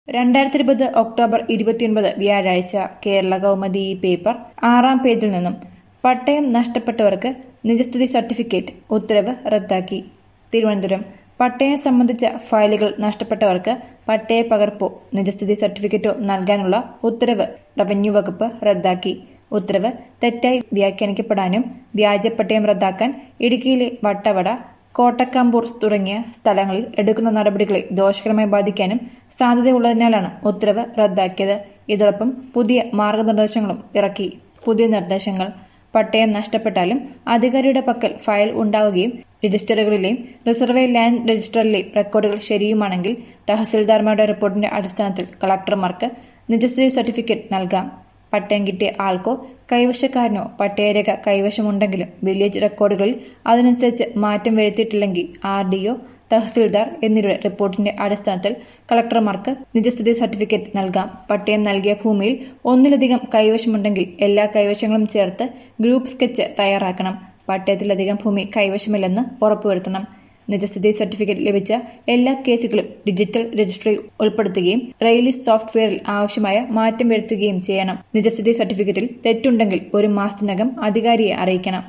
രണ്ടായിരത്തി ഇരുപത് ഒക്ടോബർ ഇരുപത്തിയൊൻപത് വ്യാഴാഴ്ച കേരള കൗമുദി ഈ പേപ്പർ ആറാം പേജിൽ നിന്നും പട്ടയം നഷ്ടപ്പെട്ടവർക്ക് നിജസ്ഥിതി സർട്ടിഫിക്കറ്റ് ഉത്തരവ് റദ്ദാക്കി തിരുവനന്തപുരം പട്ടയം സംബന്ധിച്ച ഫയലുകൾ നഷ്ടപ്പെട്ടവർക്ക് പട്ടയ പകർപ്പോ നിജസ്ഥിതി സർട്ടിഫിക്കറ്റോ നൽകാനുള്ള ഉത്തരവ് റവന്യൂ വകുപ്പ് റദ്ദാക്കി ഉത്തരവ് തെറ്റായി വ്യാഖ്യാനിക്കപ്പെടാനും വ്യാജ പട്ടയം റദ്ദാക്കാൻ ഇടുക്കിയിലെ വട്ടവട കോട്ടക്കാമ്പൂർ തുടങ്ങിയ സ്ഥലങ്ങളിൽ എടുക്കുന്ന നടപടികളെ ദോഷകരമായി ബാധിക്കാനും സാധ്യതയുള്ളതിനാലാണ് ഉത്തരവ് റദ്ദാക്കിയത് ഇതോടൊപ്പം പുതിയ മാർഗനിർദ്ദേശങ്ങളും ഇറക്കി പുതിയ നിർദ്ദേശങ്ങൾ പട്ടയം നഷ്ടപ്പെട്ടാലും അധികാരിയുടെ പക്കൽ ഫയൽ ഉണ്ടാവുകയും രജിസ്റ്ററുകളിലെയും റിസർവേ ലാൻഡ് രജിസ്റ്ററിലെയും റെക്കോർഡുകൾ ശരിയുമാണെങ്കിൽ തഹസിൽദാർമാരുടെ റിപ്പോർട്ടിന്റെ അടിസ്ഥാനത്തിൽ കളക്ടർമാർക്ക് നിജസ്ഥിതി സർട്ടിഫിക്കറ്റ് നൽകാം പട്ടയം കിട്ടിയ ആൾക്കോ കൈവശക്കാരനോ പട്ടയരേഖ കൈവശമുണ്ടെങ്കിലും വില്ലേജ് റെക്കോർഡുകളിൽ അതിനനുസരിച്ച് മാറ്റം വരുത്തിയിട്ടില്ലെങ്കിൽ ആർ ഡിഒ തഹസിൽദാർ എന്നിവരുടെ റിപ്പോർട്ടിന്റെ അടിസ്ഥാനത്തിൽ കളക്ടർമാർക്ക് നിജസ്ഥിതി സർട്ടിഫിക്കറ്റ് നൽകാം പട്ടയം നൽകിയ ഭൂമിയിൽ ഒന്നിലധികം കൈവശമുണ്ടെങ്കിൽ എല്ലാ കൈവശങ്ങളും ചേർത്ത് ഗ്രൂപ്പ് സ്കെച്ച് തയ്യാറാക്കണം പട്ടയത്തിലധികം ഭൂമി കൈവശമില്ലെന്ന് ഉറപ്പുവരുത്തണം നിജസ്ഥിതി സർട്ടിഫിക്കറ്റ് ലഭിച്ച എല്ലാ കേസുകളും ഡിജിറ്റൽ രജിസ്ട്രിയിൽ ഉൾപ്പെടുത്തുകയും റെയിലിസ് സോഫ്റ്റ്വെയറിൽ ആവശ്യമായ മാറ്റം വരുത്തുകയും ചെയ്യണം നിജസ്ഥിതി സർട്ടിഫിക്കറ്റിൽ തെറ്റുണ്ടെങ്കിൽ ഒരു മാസത്തിനകം അധികാരിയെ അറിയിക്കണം